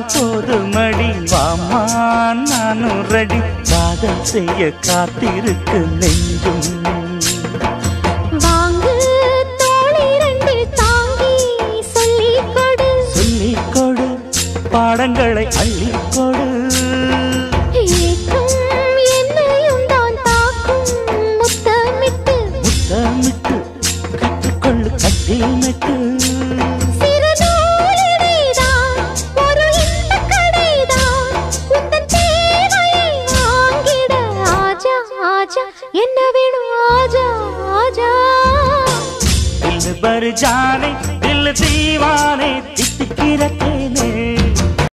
போதுமடி வாமா நானும் ரெடி காதல் செய்ய காத்திருக்கு நெஞ்சும் வாங்கு தோழி ரெண்டு தாங்கி சொல்லிக் கொடு சொல்லிக் கொடு பாடங்களை அள்ளிக் கொடு ஏக்கம் என்னையும் தான் தாக்கும் முத்தமிட்டு முத்தமிட்டு கற்றுக்கொள்ளு கட்டில் நட்டு சிறு நூலிழைதான் ஒரு இன்பக் கடைதான் உந்தன் தேவையை வாங்கிட ஆஜா ஆஜா என்ன வேணும் ஆஜா ஆஜா दिल भर जाने दिल दीवाने तितकी रखे